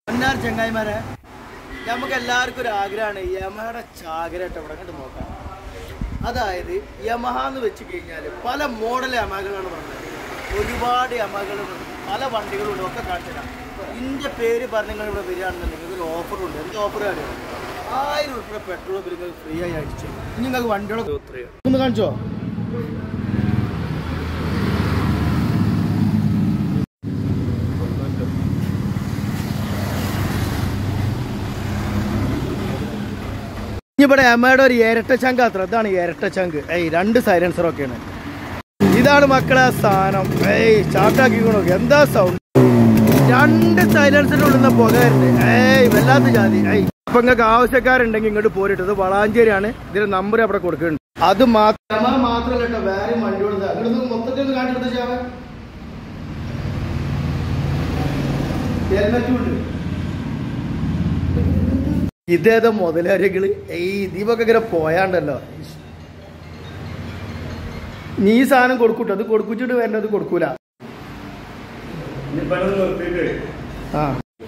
പൊന്നാർ ചങ്ങായിമാരെ നമുക്ക് എല്ലാവർക്കും ഒരു ആഗ്രഹമാണ് യമഹയുടെ ചാകരട്ട് ഇവിടെ കണ്ട് നോക്കാം അതായത് യമഹ എന്ന് വെച്ച് കഴിഞ്ഞാൽ പല മോഡൽ യമഹകളാണ് പറഞ്ഞത് ഒരുപാട് യമഹകളുണ്ട് പല വണ്ടികളുണ്ട് ഒക്കെ കാണിച്ചുതരാം ഇതിൻ്റെ പേര് പറഞ്ഞ് നിങ്ങൾ ഇവിടെ വരികയാണെന്നുണ്ടെങ്കിൽ ഒരു ഓഫറുണ്ട് എന്ത് ഓഫർ അറിയാം ആയിരം ഉറുപ്പ്യ പെട്രോൾ ബിൽ നിങ്ങൾക്ക് ഫ്രീ ആയി അടിച്ചു ഇനി നിങ്ങൾക്ക് വണ്ടികളൊക്കെ എത്രയോ ഒന്ന് കാണിച്ചോ ഇനി ഇവിടെ എമ്മയുടെ ഒരു ഇരട്ട ചങ്ക് അത്ര ഇതാണ് ഇരട്ട ചങ്ക് ഏയ് രണ്ട് സൈലൻസറൊക്കെയാണ് ഇതാണ് മക്കളെ ആ സാധനം ഏയ് സ്റ്റാർട്ടാക്കിക്കണോ എന്താ സൗണ്ട് രണ്ട് സൈലൻസറിന് ഉള്ളുന്ന പുകയുണ്ട് ഏയ് വല്ലാത്ത ജാതി ഏയ് അപ്പൊ നിങ്ങൾക്ക് ആവശ്യക്കാരുണ്ടെങ്കിൽ ഇങ്ങോട്ട് പോരിട്ട് ഇത് വളാഞ്ചേരിയാണ് ഇതിന്റെ നമ്പർ അവിടെ കൊടുക്കുന്നുണ്ട് അത് മാത്രം മാത്രമല്ല കേട്ടോ വേറെ വണ്ടികളുണ്ട് അങ്ങോട്ട് മൊത്തത്തിൽ ഒന്ന് കാണിച്ചിട്ട് ചാവൻ ഹെൽമെറ്റും ഉണ്ട് ഇതേതോ മുതലാരികള് ഏയ് ദീപൊക്കെ ഇങ്ങനെ പോയാണ്ടല്ലോ നീ ഈ സാധനം കൊടുക്കൂട്ടോ അത് കൊടുപ്പിച്ചിട്ട് വേണ്ടത് കൊടുക്കൂല ആ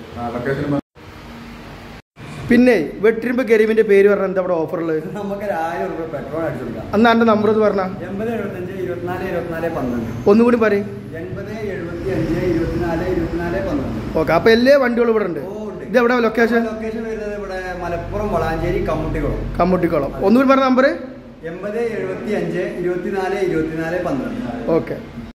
പിന്നെ വെട്ടിരുമ്പോ കരീമിന്റെ പേര് പറഞ്ഞ എന്താ അവിടെ ഓഫർ ഉള്ളത് നമുക്ക് ഒരു ആയിരം രൂപ പെട്രോൾ അടിച്ചു കൊടുക്കാം അന്ന് എന്റെ നമ്പർ ഒന്ന് പറഞ്ഞ എൺപത് എഴുപത്തഞ്ച് ഇരുപത്തിനാല് ഇരുപത്തിനാല് പന്ത്രണ്ട് ഒന്നുകൂടി പറയും എൺപത് എഴുപത്തി അഞ്ച് ഇരുപത്തിനാല് ഇരുപത്തിനാല് പന്ത്രണ്ട് ഓക്കെ അപ്പൊ എല്ലാ വണ്ടികളും ഇവിടെ ഉണ്ട് ഓ, ഉണ്ട്. ഇത് എവിടെ ലൊക്കേഷൻ ലൊക്കേഷൻ വരുന്നത് ഇവിടെ മലപ്പുറം വളാഞ്ചേരി കമ്മുട്ടിക്കുളം കമ്മൂട്ടിക്കുളം ഒന്നുകൂടി പറഞ്ഞ നമ്പർ എൺപത് എഴുപത്തി അഞ്ച് ഇരുപത്തിനാല് ഇരുപത്തിനാല് പന്ത്രണ്ട് ഓക്കെ